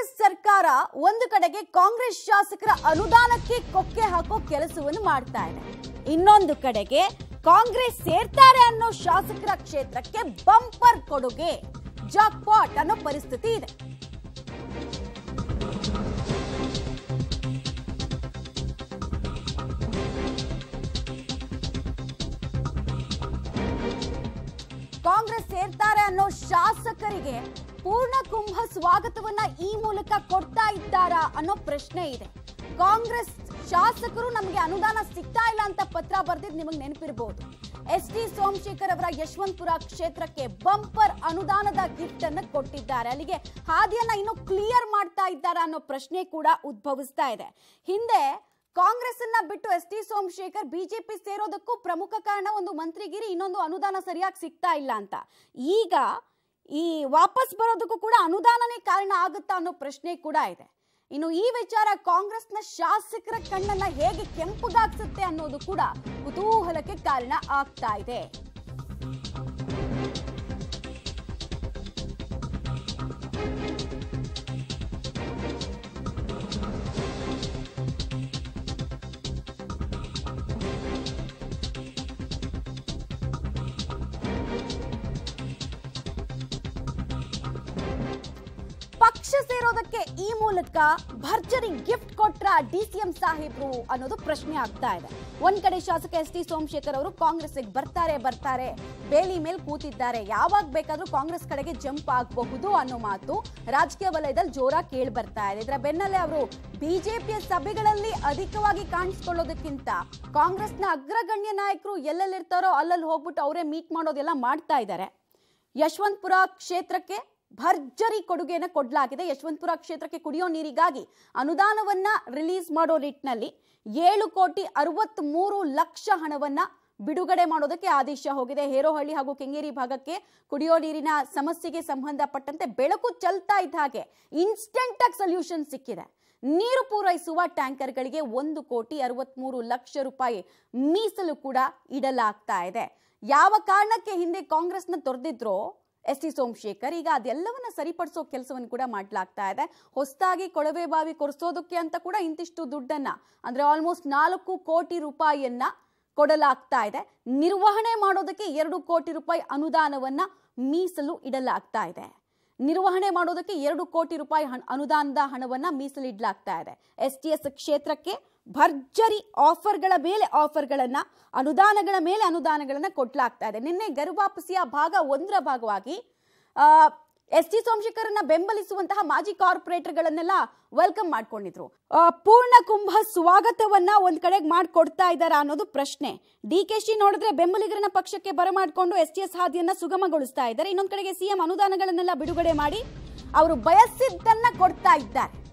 ಕಾಂಗ್ರೆಸ್ ಸರ್ಕಾರ ಒಂದು ಕಡೆಗೆ ಕಾಂಗ್ರೆಸ್ ಶಾಸಕರ ಅನುದಾನಕ್ಕೆ ಕೊಕ್ಕೆ ಹಾಕೋ ಕೆಲಸವನ್ನು ಮಾಡ್ತಾ ಇದೆ ಇನ್ನೊಂದು ಕಡೆಗೆ ಕಾಂಗ್ರೆಸ್ ಸೇರ್ತಾರೆ ಅನ್ನೋ ಶಾಸಕರ ಕ್ಷೇತ್ರಕ್ಕೆ ಬಂಪರ್ ಕೊಡುಗೆ ಜಾಕ್ಪಾಟ್ ಅನ್ನೋ ಪರಿಸ್ಥಿತಿ ಇದೆ ಕಾಂಗ್ರೆಸ್ ಸೇರ್ತಾರೆ ಅನ್ನೋ ಶಾಸಕರಿಗೆ ಪೂರ್ಣ ಕುಂಭ ಸ್ವಾಗತವನ್ನ ಈ ಮೂಲಕ ಕೊಡ್ತಾ ಇದ್ದಾರಾ ಅನ್ನೋ ಪ್ರಶ್ನೆ ಇದೆ ಕಾಂಗ್ರೆಸ್ ಶಾಸಕರು ನಮಗೆ ಅನುದಾನ ಸಿಗ್ತಾ ಇಲ್ಲ ಅಂತ ಪತ್ರ ಬರೆದಿದ್ದು ನಿಮಗೆ ನೆನಪಿರಬಹುದು ಎಸ್ ಟಿ ಸೋಮಶೇಖರ್ ಅವರ ಯಶವಂತಪುರ ಕ್ಷೇತ್ರಕ್ಕೆ ಬಂಪರ್ ಅನುದಾನದ ಗಿಫ್ಟ್ ಅನ್ನು ಕೊಟ್ಟಿದ್ದಾರೆ ಅಲ್ಲಿಗೆ ಹಾದಿಯನ್ನ ಇನ್ನು ಕ್ಲಿಯರ್ ಮಾಡ್ತಾ ಇದ್ದಾರಾ ಅನ್ನೋ ಪ್ರಶ್ನೆ ಕೂಡ ಉದ್ಭವಿಸ್ತಾ ಇದೆ ಹಿಂದೆ ಕಾಂಗ್ರೆಸ್ ಅನ್ನ ಬಿಟ್ಟು ಎಸ್ ಟಿ ಸೋಮಶೇಖರ್ ಬಿಜೆಪಿ ಸೇರೋದಕ್ಕೂ ಪ್ರಮುಖ ಕಾರಣ ಒಂದು ಮಂತ್ರಿಗಿರಿ ಇನ್ನೊಂದು ಅನುದಾನ ಸರಿಯಾಗಿ ಸಿಗ್ತಾ ಇಲ್ಲ ಅಂತ ಈಗ ಈ ವಾಪಸ್ ಬರೋದಕ್ಕೂ ಕೂಡ ಅನುದಾನನೇ ಕಾರಣ ಆಗುತ್ತಾ ಅನ್ನೋ ಪ್ರಶ್ನೆ ಕೂಡ ಇದೆ ಇನ್ನು ಈ ವಿಚಾರ ಕಾಂಗ್ರೆಸ್ನ ಶಾಸಕರ ಕಣ್ಣನ್ನ ಹೇಗೆ ಕೆಂಪುಗಾಗ್ಸುತ್ತೆ ಅನ್ನೋದು ಕೂಡ ಕುತೂಹಲಕ್ಕೆ ಕಾರಣ ಆಗ್ತಾ ಇದೆ ಪಕ್ಷ ಸೇರೋದಕ್ಕೆ ಈ ಮೂಲಕ ಭರ್ಜರಿ ಗಿಫ್ಟ್ ಕೊಟ್ರ ಡಿ ಸಿ ಎಂ ಸಾಹೇಬ್ರು ಅನ್ನೋದು ಪ್ರಶ್ನೆ ಆಗ್ತಾ ಇದೆ ಒಂದ್ ಕಡೆ ಶಾಸಕ ಎಸ್ ಟಿ ಸೋಮಶೇಖರ್ ಅವರು ಕಾಂಗ್ರೆಸ್ಗೆ ಬರ್ತಾರೆ ಬರ್ತಾರೆ ಬೇಲಿ ಮೇಲೆ ಕೂತಿದ್ದಾರೆ ಯಾವಾಗ ಬೇಕಾದ್ರೂ ಕಾಂಗ್ರೆಸ್ ಕಡೆಗೆ ಜಂಪ್ ಆಗಬಹುದು ಅನ್ನೋ ಮಾತು ರಾಜಕೀಯ ವಲಯದಲ್ಲಿ ಜೋರಾಗಿ ಕೇಳಿ ಬರ್ತಾ ಇದೆ ಇದರ ಬೆನ್ನಲ್ಲೇ ಅವರು ಬಿಜೆಪಿಯ ಸಭೆಗಳಲ್ಲಿ ಅಧಿಕವಾಗಿ ಕಾಣಿಸ್ಕೊಳ್ಳೋದಕ್ಕಿಂತ ಕಾಂಗ್ರೆಸ್ನ ಅಗ್ರಗಣ್ಯ ನಾಯಕರು ಎಲ್ಲೆಲ್ಲಿರ್ತಾರೋ ಅಲ್ಲಲ್ಲಿ ಹೋಗ್ಬಿಟ್ಟು ಅವರೇ ಮೀಟ್ ಮಾಡೋದೆಲ್ಲ ಮಾಡ್ತಾ ಇದ್ದಾರೆ ಯಶವಂತಪುರ ಕ್ಷೇತ್ರಕ್ಕೆ ಭರ್ಜರಿ ಕೊಡುಗೆಯನ್ನು ಕೊಡಲಾಗಿದೆ ಯಶವಂತಪುರ ಕ್ಷೇತ್ರಕ್ಕೆ ಕುಡಿಯೋ ನೀರಿಗಾಗಿ ಅನುದಾನವನ್ನ ರಿಲೀಸ್ ಮಾಡೋ ನಿಟ್ಟಿನಲ್ಲಿ ಏಳು ಕೋಟಿ ಅರವತ್ತ್ ಮೂರು ಲಕ್ಷ ಹಣವನ್ನ ಬಿಡುಗಡೆ ಮಾಡೋದಕ್ಕೆ ಆದೇಶ ಹೋಗಿದೆ ಹೇರೋಹಳ್ಳಿ ಹಾಗೂ ಕೆಂಗೇರಿ ಭಾಗಕ್ಕೆ ಕುಡಿಯೋ ನೀರಿನ ಸಮಸ್ಯೆಗೆ ಸಂಬಂಧಪಟ್ಟಂತೆ ಬೆಳಕು ಚೆಲ್ತಾ ಇದ್ದ ಹಾಗೆ ಇನ್ಸ್ಟೆಂಟ್ ಆಗಿ ಸೊಲ್ಯೂಷನ್ ಸಿಕ್ಕಿದೆ ನೀರು ಪೂರೈಸುವ ಟ್ಯಾಂಕರ್ಗಳಿಗೆ ಒಂದು ಕೋಟಿ ಅರವತ್ಮೂರು ಲಕ್ಷ ರೂಪಾಯಿ ಮೀಸಲು ಕೂಡ ಇಡಲಾಗ್ತಾ ಇದೆ ಯಾವ ಕಾರಣಕ್ಕೆ ಹಿಂದೆ ಕಾಂಗ್ರೆಸ್ನ ತೊರೆದಿದ್ರೋ ಎಸ್ ಟಿ ಸೋಮಶೇಖರ್ ಈಗ ಅದೆಲ್ಲವನ್ನ ಸರಿಪಡಿಸೋ ಕೆಲಸವನ್ನು ಕೂಡ ಮಾಡಲಾಗ್ತಾ ಇದೆ ಹೊಸದಾಗಿ ಕೊಳವೆ ಬಾವಿ ಕೊರೆಸೋದಕ್ಕೆ ಅಂತ ಕೂಡ ಇಂತಿಷ್ಟು ದುಡ್ಡನ್ನ ಅಂದ್ರೆ ಆಲ್ಮೋಸ್ಟ್ ನಾಲ್ಕು ಕೋಟಿ ರೂಪಾಯಿಯನ್ನ ಕೊಡಲಾಗ್ತಾ ಇದೆ ನಿರ್ವಹಣೆ ಮಾಡೋದಕ್ಕೆ ಎರಡು ಕೋಟಿ ರೂಪಾಯಿ ಅನುದಾನವನ್ನ ಮೀಸಲು ಇಡಲಾಗ್ತಾ ಇದೆ ನಿರ್ವಹಣೆ ಮಾಡೋದಕ್ಕೆ ಎರಡು ಕೋಟಿ ರೂಪಾಯಿ ಹಣ ಅನುದಾನದ ಹಣವನ್ನ ಮೀಸಲಿಡಲಾಗ್ತಾ ಇದೆ ಎಸ್ ಟಿ ಎಸ್ ಕ್ಷೇತ್ರಕ್ಕೆ ಭರ್ಜರಿ ಆಫರ್ಗಳ ಮೇಲೆ ಆಫರ್ಗಳನ್ನ ಅನುದಾನಗಳ ಮೇಲೆ ಅನುದಾನಗಳನ್ನ ಕೊಡ್ಲಾಗ್ತಾ ಇದೆ ನಿನ್ನೆ ಗರುವಾಪಸಿಯ ಭಾಗ ಒಂದರ ಭಾಗವಾಗಿ ಎಸ್ ಟಿ ಸೋಮಶೇಖರನ್ನ ಬೆಂಬಲಿಸುವಂತಹ ಮಾಜಿ ಕಾರ್ಪೊರೇಟರ್ಗಳನ್ನೆಲ್ಲ ವೆಲ್ಕಮ್ ಮಾಡ್ಕೊಂಡಿದ್ರು ಆ, ಪೂರ್ಣ ಕುಂಭ ಸ್ವಾಗತವನ್ನ ಒಂದ್ ಕಡೆಗೆ ಮಾಡ್ಕೊಡ್ತಾ ಇದ್ದಾರಾ ಅನ್ನೋದು ಪ್ರಶ್ನೆ ಡಿ ಕೆ ಶಿ ನೋಡಿದ್ರೆ ಬೆಂಬಲಿಗರನ್ನ ಪಕ್ಷಕ್ಕೆ ಬರಮಾಡ್ಕೊಂಡು ಎಸ್ ಟಿ ಎಸ್ ಹಾದಿಯನ್ನ ಸುಗಮಗೊಳಿಸ್ತಾ ಇದ್ದಾರೆ ಇನ್ನೊಂದ್ ಕಡೆಗೆ ಸಿಎಂ ಅನುದಾನಗಳನ್ನೆಲ್ಲ ಬಿಡುಗಡೆ ಮಾಡಿ ಅವರು ಬಯಸಿದ್ದನ್ನ ಕೊಡ್ತಾ ಇದ್ದಾರೆ